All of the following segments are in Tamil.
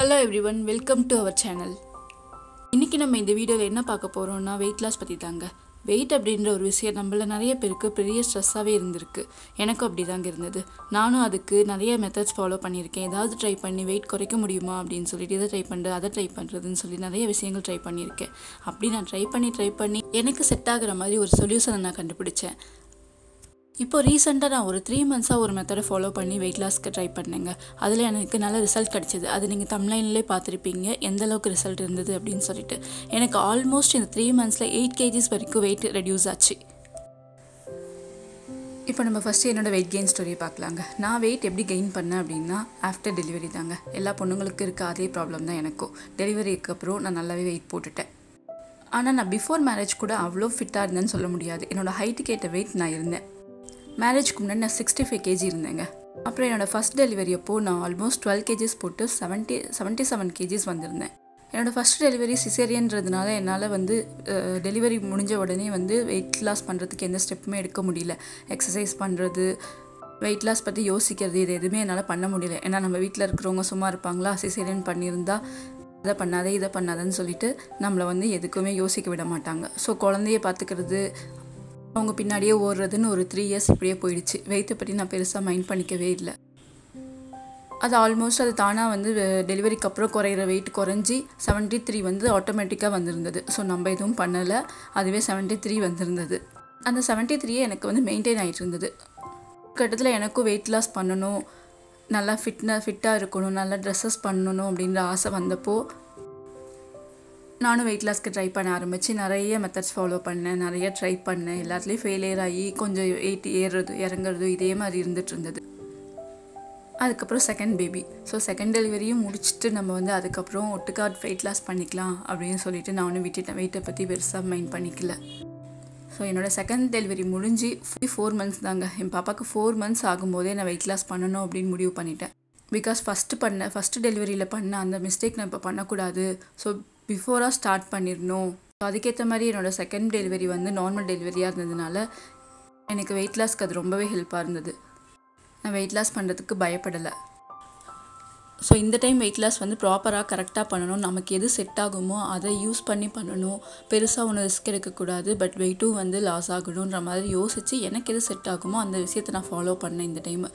hello everyone welcome to our channel இன்றைக்கி நம்ம இந்த வீடியோவில் என்ன பார்க்க போகிறோம்னா வெயிட் லாஸ் பற்றி தாங்க வெயிட் அப்படின்ற ஒரு விஷயம் நம்மள நிறைய பேருக்கு பெரிய ஸ்ட்ரெஸ்ஸாகவே இருந்திருக்கு எனக்கும் அப்படி தாங்க இருந்தது நானும் அதுக்கு நிறைய மெத்தட்ஸ் ஃபாலோ பண்ணியிருக்கேன் ஏதாவது ட்ரை பண்ணி வெயிட் குறைக்க முடியுமா அப்படின்னு சொல்லிட்டு இதை ட்ரை பண்ணுறது அதை ட்ரை பண்ணுறதுன்னு சொல்லி நிறைய விஷயங்கள் ட்ரை பண்ணியிருக்கேன் அப்படி நான் ட்ரை பண்ணி ட்ரை பண்ணி எனக்கு செட் ஆகுற மாதிரி ஒரு சொல்யூஷனை நான் கண்டுபிடிச்சேன் இப்போ ரீசெண்டாக நான் ஒரு த்ரீ மந்த்ஸாக ஒரு மெத்தடை ஃபாலோ பண்ணி வெயிட் லாஸ்க்கு ட்ரை பண்ணேங்க அதில் எனக்கு நல்ல ரிசல்ட் கிடச்சிது அது நீங்கள் தமிழ்லைன்லேயே பார்த்துருப்பீங்க எந்த அளவுக்கு ரிசல்ட் இருந்தது அப்படின்னு சொல்லிட்டு எனக்கு ஆல்மோஸ்ட் இந்த த்ரீ மந்த்ஸில் எயிட் கேஜிஸ் வரைக்கும் வெயிட் ரெடியூஸ் ஆச்சு இப்போ நம்ம ஃபஸ்ட்டு என்னோட வெயிட் கெயின் ஸ்டோரி பார்க்கலாங்க நான் வெயிட் எப்படி கெயின் பண்ணேன் அப்படின்னா ஆஃப்டர் டெலிவரி தாங்க எல்லா பொண்ணுங்களுக்கு இருக்க அதே ப்ராப்ளம் தான் எனக்கும் டெலிவரிக்கு அப்புறம் நான் நல்லாவே வெயிட் போட்டுட்டேன் ஆனால் நான் பிஃபோர் மேரேஜ் கூட அவ்வளோ ஃபிட்டாக இருந்தேன்னு சொல்ல முடியாது என்னோடய ஹைட்டுக்கு ஏற்ற வெயிட் நான் இருந்தேன் மேரேஜ்க்கு முன்னாடி நான் சிக்ஸ்டி ஃபைவ் கேஜி இருந்தேங்க அப்புறம் என்னோடய ஃபஸ்ட் டெலிவரி அப்போது நான் ஆல்மோஸ்ட் டுவெல் கேஜிஸ் போட்டு செவன்ட்டி செவன்ட்டி செவன் கேஜிஸ் வந்திருந்தேன் என்னோடய ஃபஸ்ட் டெலிவரி சிசேரியன்றதுனால என்னால் வந்து டெலிவரி முடிஞ்ச உடனே வந்து வெயிட் லாஸ் பண்ணுறதுக்கு எந்த ஸ்டெப்புமே எடுக்க முடியல எக்ஸசைஸ் பண்ணுறது வெயிட் லாஸ் பற்றி யோசிக்கிறது இது எதுவுமே என்னால் பண்ண முடியல ஏன்னா நம்ம வீட்டில் இருக்கிறவங்க சும்மா இருப்பாங்களா சிசேரியன் பண்ணியிருந்தா இதை பண்ணாத இதை பண்ணாதன்னு சொல்லிட்டு நம்மளை வந்து எதுக்குமே யோசிக்க விட மாட்டாங்க ஸோ குழந்தைய பார்த்துக்கிறது அவங்க பின்னாடியே ஓடுறதுன்னு ஒரு த்ரீ இயர்ஸ் இப்படியே போயிடுச்சு வெயிட்டை பற்றி நான் பெருசாக மைண்ட் பண்ணிக்கவே இல்லை அது ஆல்மோஸ்ட் அது தானாக வந்து டெலிவரிக்கு அப்புறம் குறையிற வெயிட் குறைஞ்சி செவன்ட்டி த்ரீ வந்து ஆட்டோமேட்டிக்காக வந்திருந்தது ஸோ நம்ம எதுவும் பண்ணலை அதுவே செவன்ட்டி த்ரீ வந்திருந்தது அந்த செவன்ட்டி த்ரீயே எனக்கு வந்து மெயின்டைன் ஆகிட்டு இருந்தது கட்டத்தில் எனக்கும் வெயிட் லாஸ் பண்ணணும் நல்லா ஃபிட்ன ஃபிட்டாக இருக்கணும் நல்லா ட்ரெஸ்ஸஸ் பண்ணணும் அப்படின்ற ஆசை வந்தப்போ நானும் வெயிட் லாஸ்க்கு ட்ரை பண்ண ஆரம்பித்து நிறைய மெத்தட்ஸ் ஃபாலோ பண்ணேன் நிறைய ட்ரை பண்ணேன் எல்லாத்துலேயும் ஃபெயிலியர் ஆகி கொஞ்சம் வெயிட் ஏறுறது இறங்குறது இதே மாதிரி இருந்துட்டு இருந்தது அதுக்கப்புறம் செகண்ட் பேபி ஸோ செகண்ட் டெலிவரியும் முடிச்சுட்டு நம்ம வந்து அதுக்கப்புறம் ஒட்டுக்கா வெயிட் லாஸ் பண்ணிக்கலாம் அப்படின்னு சொல்லிட்டு நான் ஒன்றும் விட்டுட்டேன் வெயிட்டை பற்றி பெருசாக மைண்ட் பண்ணிக்கல ஸோ என்னோடய செகண்ட் டெலிவரி முடிஞ்சு ஃபோர் மந்த்ஸ் தாங்க என் பாப்பாவுக்கு ஃபோர் மந்த்ஸ் ஆகும்போதே நான் வெயிட் லாஸ் பண்ணணும் அப்படின்னு முடிவு பண்ணிட்டேன் பிகாஸ் ஃபஸ்ட்டு பண்ண ஃபஸ்ட்டு டெலிவரியில் பண்ண அந்த மிஸ்டேக் நான் இப்போ பண்ணக்கூடாது ஸோ பிஃபோராக ஸ்டார்ட் பண்ணிடணும் ஸோ அதுக்கேற்ற மாதிரி என்னோடய செகண்ட் டெலிவரி வந்து நார்மல் டெலிவரியாக இருந்ததுனால எனக்கு வெயிட் லாஸ்க்கு அது ரொம்பவே ஹெல்ப்பாக இருந்தது நான் வெயிட் லாஸ் பண்ணுறதுக்கு பயப்படலை ஸோ இந்த டைம் வெயிட் லாஸ் வந்து ப்ராப்பராக கரெக்டாக பண்ணணும் நமக்கு எது செட் ஆகுமோ அதை யூஸ் பண்ணி பண்ணணும் பெருசாக ஒன்று ரிஸ்க் எடுக்கக்கூடாது பட் வெயிட்டும் வந்து லாஸ் ஆகணுன்ற மாதிரி யோசித்து எனக்கு எது செட் ஆகுமோ அந்த விஷயத்தை நான் ஃபாலோ பண்ணேன் இந்த டைம்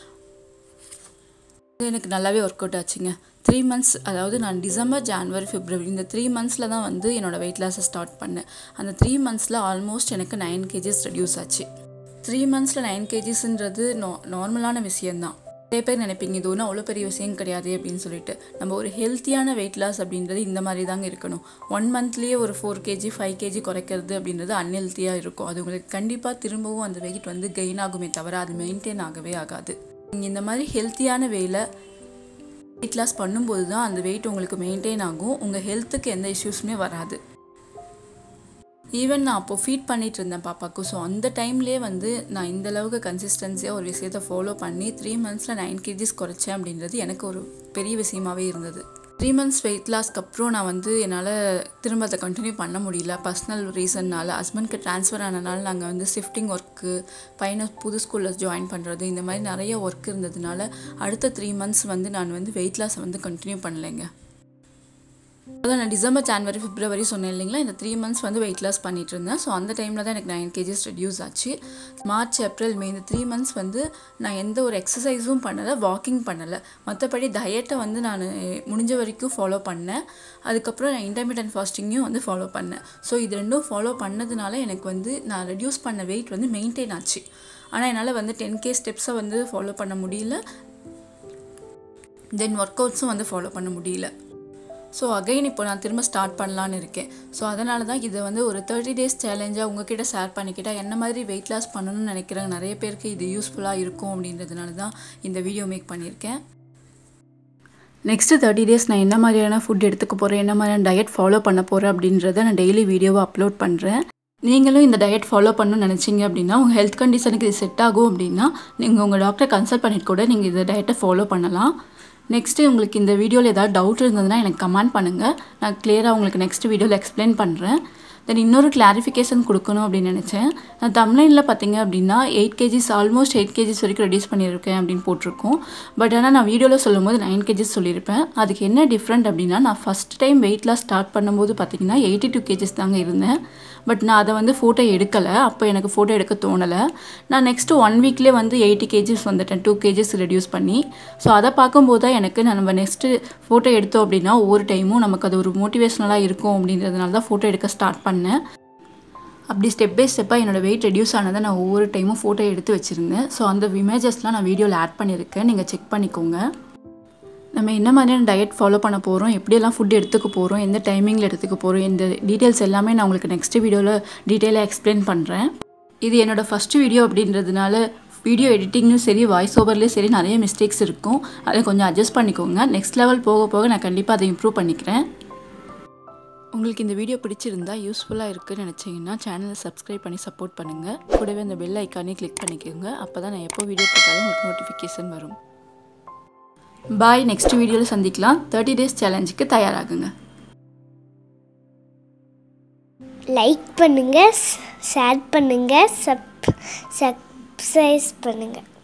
இது எனக்கு நல்லாவே ஒர்க் அவுட் ஆச்சுங்க த்ரீ மந்த்ஸ் அதாவது நான் டிசம்பர் ஜான்வரி பிப்ரவரி இந்த த்ரீ மந்த்ஸில் தான் வந்து என்னோடய வெயிட் லாஸை ஸ்டார்ட் பண்ணேன் அந்த த்ரீ மந்த்ஸில் ஆல்மோஸ்ட் எனக்கு நைன் கேஜிஸ் ரெடியூஸ் ஆச்சு த்ரீ மந்த்ஸில் நைன் கேஜிஸ்ன்றது நா நார்மலான விஷயந்தான் நிறைய பேர் நினைப்பீங்க இது ஒன்றும் அவ்வளோ பெரிய விஷயம் கிடையாது அப்படின்னு சொல்லிட்டு நம்ம ஒரு ஹெல்த்தியான வெயிட் லாஸ் அப்படின்றது இந்த மாதிரி தாங்க இருக்கணும் ஒன் மந்த்லேயே ஒரு ஃபோர் கேஜி ஃபைவ் கேஜி குறைக்கிறது அப்படின்றது அன்ஹெல்த்தியாக இருக்கும் அது உங்களுக்கு கண்டிப்பாக திரும்பவும் அந்த வெயிட் வந்து கெயின் ஆகுமே தவிர அது மெயின்டைன் ஆகவே ஆகாது நீங்கள் இந்த மாதிரி ஹெல்த்தியான வேலை வெயிட் லாஸ் பண்ணும்போது தான் அந்த வெயிட் உங்களுக்கு மெயின்டைன் ஆகும் உங்கள் ஹெல்த்துக்கு எந்த இஷ்யூஸுமே வராது ஈவன் நான் அப்போது ஃபீட் பண்ணிகிட்டு இருந்தேன் பாப்பாவுக்கு ஸோ அந்த டைம்லேயே வந்து நான் இந்த அளவுக்கு கன்சிஸ்டன்சியாக ஒரு விஷயத்தை ஃபாலோ பண்ணி த்ரீ மந்த்ஸில் நைன் கேஜிஸ் குறைச்சேன் அப்படின்றது எனக்கு ஒரு பெரிய விஷயமாகவே இருந்தது த்ரீ மந்த்ஸ் வெயிட் லாஸ்க்கு அப்புறம் நான் வந்து என்னால் திரும்ப அதை கண்டினியூ பண்ண முடியல பர்சனல் ரீசன்னால் ஹஸ்பண்ட்க்கு ட்ரான்ஸ்ஃபர் ஆனனால நாங்கள் வந்து ஷிஃப்டிங் ஒர்க்கு பையனை புது ஸ்கூலில் ஜாயின் பண்ணுறது இந்த மாதிரி நிறைய ஒர்க் இருந்ததுனால அடுத்த த்ரீ மந்த்ஸ் வந்து நான் வந்து வெயிட் லாஸை வந்து கண்டினியூ பண்ணலைங்க அதான் நான் டிசம்பர் ஜான்வரி பிப்ரவரி சொன்னேன் இல்லைங்களா இந்த த்ரீ மந்த்ஸ் வந்து வெயிட் லாஸ் பண்ணிட்டு இருந்தேன் ஸோ அந்த டைமில் தான் எனக்கு நைன் கேஜிஸ் ரெடியூஸ் ஆச்சு மார்ச் ஏப்ரல் மே இந்த த்ரீ மந்த்ஸ் வந்து நான் எந்த ஒரு எக்ஸசைஸும் பண்ணலை வாக்கிங் பண்ணலை மற்றபடி டயட்டை வந்து நான் முடிஞ்ச வரைக்கும் ஃபாலோ பண்ணேன் அதுக்கப்புறம் நான் இன்டர்மீடியன்ட் ஃபாஸ்டிங்கையும் வந்து ஃபாலோ பண்ணேன் ஸோ இது ரெண்டும் ஃபாலோ பண்ணதுனால எனக்கு வந்து நான் ரெடியூஸ் பண்ண வெயிட் வந்து மெயின்டைன் ஆச்சு ஆனால் என்னால் வந்து டென் கே ஸ்டெப்ஸை வந்து ஃபாலோ பண்ண முடியல தென் ஒர்க் அவுட்ஸும் வந்து ஃபாலோ பண்ண முடியல ஸோ அகைன் இப்போ நான் திரும்ப ஸ்டார்ட் பண்ணலான்னு இருக்கேன் ஸோ அதனால தான் இதை வந்து ஒரு தேர்ட்டி டேஸ் சேலஞ்சாக உங்ககிட்ட ஷேர் பண்ணிக்கிட்டால் என்ன மாதிரி வெயிட் லாஸ் பண்ணணும்னு நினைக்கிறேன் நிறைய பேருக்கு இது யூஸ்ஃபுல்லாக இருக்கும் அப்படின்றதுனால தான் இந்த வீடியோ மேக் பண்ணியிருக்கேன் நெக்ஸ்ட்டு தேர்ட்டி டேஸ் நான் என்ன மாதிரியான ஃபுட் எடுத்துக்க போகிறேன் என்ன மாதிரியான டயட் ஃபாலோ பண்ண போகிறேன் அப்படின்றத நான் டெய்லி வீடியோவை அப்லோட் பண்ணுறேன் நீங்களும் இந்த டயட் ஃபாலோ பண்ணணும்னு நினச்சிங்க அப்படின்னா உங்கள் ஹெல்த் கண்டிஷனுக்கு இது செட் ஆகும் அப்படின்னா நீங்கள் உங்கள் டாக்டரை கன்சல்ட் பண்ணிட்டு கூட நீங்கள் இந்த டயட்டை ஃபாலோ பண்ணலாம் நெக்ஸ்ட்டு உங்களுக்கு இந்த வீடியோவில் ஏதாவது டவுட் இருந்ததுன்னா எனக்கு கமெண்ட் பண்ணுங்கள் நான் கிளியராக உங்களுக்கு நெக்ஸ்ட் வீடியோவில் எக்ஸ்பிளைன் பண்ணுறேன் தென் இன்னொரு கிளாரிஃபிகேஷன் கொடுக்கணும் அப்படின்னு நினச்சேன் நான் தமிழ்நில பார்த்தீங்க அப்படின்னா eight KGs almost eight KGs வரைக்கும் ரெடியூஸ் பண்ணியிருக்கேன் அப்படின்னு போட்டிருக்கோம் பட் ஆனால் நான் வீடியோவில் சொல்லும்போது நைன் கேஜிஸ் சொல்லியிருப்பேன் அதுக்கு என்ன டிஃப்ரெண்ட் அப்படின்னா நான் first time weight loss start பண்ணும்போது பார்த்தீங்கன்னா எயிட்டி டூ கேஜிஸ் தாங்க இருந்தேன் பட் நான் அதை வந்து ஃபோட்டோ எடுக்கலை அப்போ எனக்கு ஃபோட்டோ எடுக்க தோணலை நான் நெக்ஸ்ட்டு ஒன் வீக்லேயே வந்து எயிட்டி கேஜிஸ் வந்துட்டேன் டூ கேஜிஸ் ரெடியூஸ் பண்ணி ஸோ அதை பார்க்கும்போது தான் எனக்கு நம்ம நெக்ஸ்ட்டு ஃபோட்டோ எடுத்தோம் அப்படின்னா ஒவ்வொரு டைமும் நமக்கு அது ஒரு மோட்டிவேஷ்னலாக இருக்கும் அப்படின்றதுனால தான் ஃபோட்டோ எடுக்க ஸ்டார்ட் பண்ணேன் அப்படி ஸ்டெப் பை ஸ்டெப்பாக என்னோடய வெயிட் ரெடியூஸ் ஆனதை நான் ஒவ்வொரு டைமும் ஃபோட்டோ எடுத்து வச்சுருந்தேன் ஸோ அந்த இமேஜஸ்லாம் நான் வீடியோவில் ஆட் பண்ணியிருக்கேன் நீங்கள் செக் பண்ணிக்கோங்க நம்ம என்ன மாதிரியான டயட் ஃபாலோ பண்ண போகிறோம் எப்படியெல்லாம் ஃபுட் எடுத்துக்க போகிறோம் எந்த டைமிங்கில் எடுத்துக்க போகிறோம் இந்த டீட்டெயில்ஸ் எல்லாமே நான் உங்களுக்கு நெக்ஸ்ட் வீடியோவில் டீட்டெயிலாக எக்ஸ்பிளைன் பண்ணுறேன் இது என்னோடய ஃபஸ்ட்டு வீடியோ அப்படின்றதுனால வீடியோ எடிட்டிங்கும் சரி வாய்ஸ் ஓவர்லேயும் சரி நிறைய மிஸ்டேக்ஸ் இருக்கும் அதை கொஞ்சம் அட்ஜஸ்ட் பண்ணிக்கோங்க நெக்ஸ்ட் லெவல் போக போக நான் கண்டிப்பாக அதை இம்ப்ரூவ் பண்ணிக்கிறேன் உங்களுக்கு இந்த வீடியோ பிடிச்சிருந்தா யூஸ்ஃபுல்லாக இருக்குன்னு நினச்சிங்கன்னா சேனலை சப்ஸ்கிரைப் பண்ணி சப்போர்ட் பண்ணுங்கள் கூடவே அந்த பெல் ஐக்கானே கிளிக் பண்ணிக்கோங்க அப்போ தான் நான் எப்போ வீடியோ போட்டாலும் உங்களுக்கு நோட்டிஃபிகேஷன் வரும் பாய் நெக்ஸ்ட் வீடியோவில் சந்திக்கலாம் தேர்ட்டி டேஸ் சேலஞ்சுக்கு தயாராகுங்க லைக் பண்ணுங்க ஷேர் பண்ணுங்க சப் சப்ஸ்கிரைப் பண்ணுங்க